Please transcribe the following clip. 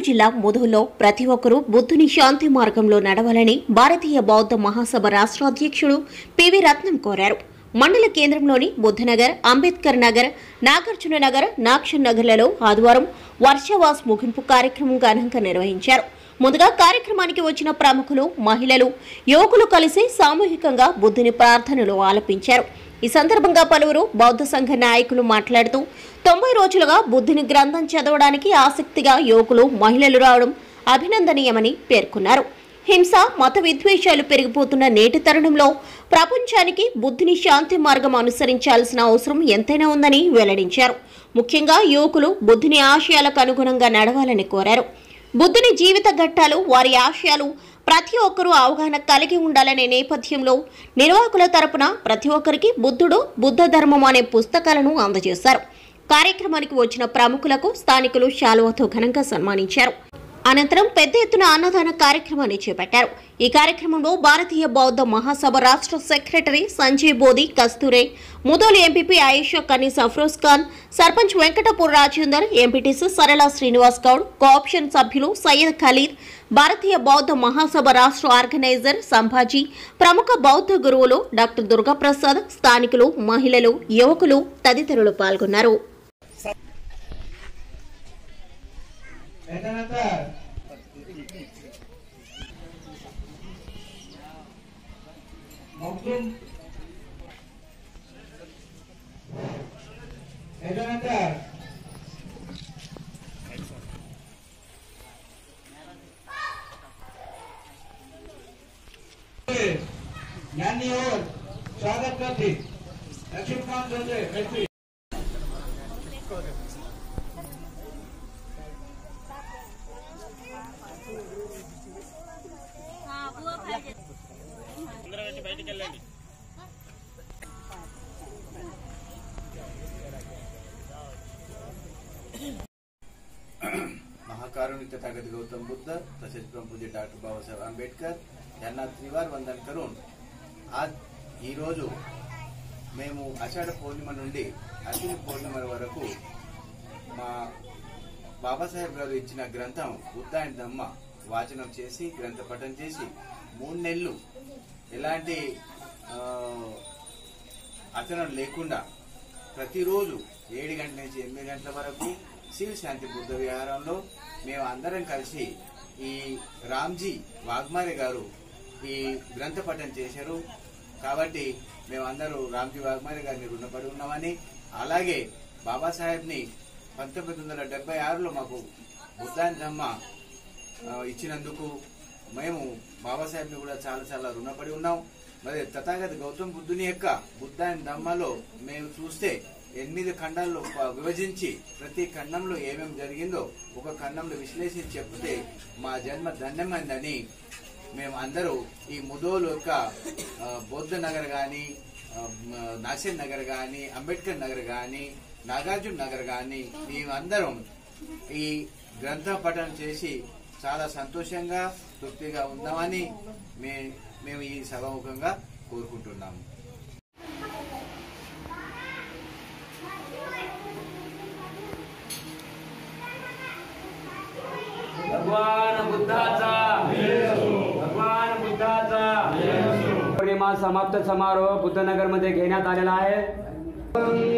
జిల్లా ముదుగులో ప్రతి ఒక్కరూ బుద్ధుని శాంతి మార్గంలో నడవాలని భారతీయ బౌద్ధ మహాసభ రాష్ట్ర అధ్యక్షుడు పివి రత్నం కోరారు మండల కేంద్రంలోని బుద్ధనగర్ అంబేద్కర్ నగర్ నాగార్జున నగర్ నాక్షర్ నగర్లలో ఆదివారం వర్షవాస్ ముగింపు కార్యక్రమం ఘనంగా నిర్వహించారు ముందుగా కార్యక్రమానికి వచ్చిన ప్రముఖులు మహిళలు యువకులు కలిసి సామూహికంగా బుద్ధుని ప్రార్థనలు ఆలపించారు ఈ సందర్భంగా పలువురు బౌద్ధ సంఘ నాయకులు మాట్లాడుతూ తొంభై రోజులుగా బుద్ధుని గ్రంథం చదవడానికి ఆసక్తిగా యువకులు మహిళలు రావడం అభినందనీయమని పేర్కొన్నారు హింస మత విద్వేషాలు పెరిగిపోతున్న నేటి తరుణంలో ప్రపంచానికి బుద్ధిని శాంతి మార్గం అనుసరించాల్సిన అవసరం ఎంతైనా ఉందని వెల్లడించారు ముఖ్యంగా యువకులు బుద్ధిని ఆశయాలకు అనుగుణంగా నడవాలని కోరారు బుద్ధుని జీవిత ఘట్టాలు వారి ఆశయాలు ప్రతి ఒక్కరూ అవగాహన కలిగి ఉండాలనే నేపథ్యంలో నిర్వాహకుల తరపున ప్రతి ఒక్కరికి బుద్ధుడు బుద్ధ ధర్మం అనే పుస్తకాలను అందజేశారు కార్యక్రమానికి వచ్చిన ప్రముఖులకు స్థానికులు శాలువతో ఘనంగా సన్మానించారు అనంతరం పెద్ద ఎత్తున అన్నదాన కార్యక్రమాన్ని చేపట్టారు ఈ కార్యక్రమంలో భారతీయ బౌద్ధ మహాసభ రాష్ట్ర secretary Sanjay Bodhi Kasture Mudhole MPP Ayesha Kaneez Afroz Khan sarpanch Venkatapur Rajender MPTC Sarala Srinivas Goud cooption సభ్యులు సయ్యద్ ఖలీద్ భారతీయ బౌద్ధ మహాసభ రాష్ట్ర ఆర్గనైజర్ సంభాజీ ప్రముఖ బౌద్ధ గురువులు డాక్టర్ దుర్గాప్రసాద్ స్థానికులు మహిళలు యువకులు తదితరులు పాల్గొన్నారు त्याच्यानंतर मगदूम त्याच्यानंतर यांनी और स्वागत करते लक्ष्मीकांत जोते व्यक्ती महाकारुणिक तथागत गौतम बुद्ध तसेच प्रपूज्य డాక్టర్ బాబాసాహెబ్ అంబేద్కర్ यांना त्रिवार वंदन करून आज ఈ రోజు మేము ఆషాఢ పూర్ణిమ నుండి అశ్విని పూర్ణిమ వరకు మా బాబాసాహెబ్ గారు ఇచ్చిన గ్రంథం బుద్ధ అండ్ దమ్మ వాచనం చేసి గ్రంథ పఠనం చేసి మూడు నెలలు ఎలాంటి ఆ, అతనం లేకుండా ప్రతిరోజు ఏడు గంటల నుంచి ఎనిమిది గంటల వరకు శివ శాంతి బుద్ధ విహారంలో మేము అందరం కలిసి ఈ రామ్జీ వాగ్మారే గారు ఈ గ్రంథ పఠనం చేశారు కాబట్టి మేమందరూ రామ్జీ వాగ్మారే గారిని రుణపడి ఉన్నామని అలాగే బాబాసాహెబ్ ని పంతొమ్మిది వందల డెబ్బై ఆరులో మాకు బుద్ధాన్ ధమ్మ ఆ, ఇచ్చినందుకు మేము బాబాసాహెబ్ ని కూడా చాలా చాలా రుణపడి ఉన్నాం మరి తథాగత గౌతమ్ బుద్ధుని యొక్క బుద్ధాన్ ధమ్మలో మేము చూస్తే ఎనిమిది ఖండాల్లో ప- విభజించి ప్రతి ఖండంలో ఏమేమి జరిగిందో ఒక ఖండంలో విశ్లేషించి చెప్తే మా జన్మ ధన్యమైందని మేము అందరూ ఈ ముదోలు యొక్క ఆ, బౌద్ధ నగర్ గాని ఆ, మ- నాసిర్ నగర్ గాని అంబేద్కర్ నగర్ గాని నాగార్జున నగర్ గాని మేమందరం ఈ గ్రంథ పఠనం చేసి చాలా సంతోషంగా తృప్తిగా ఉందామని మే మేము ఈ సభాముఖంగా కోరుకుంటున్నాము भगवान बुद्धाचा भगवान बुद्धाचा पौर्णिमा समाप्त समारोह बुद्धनगर मध्ये घेण्यात आलेला आहे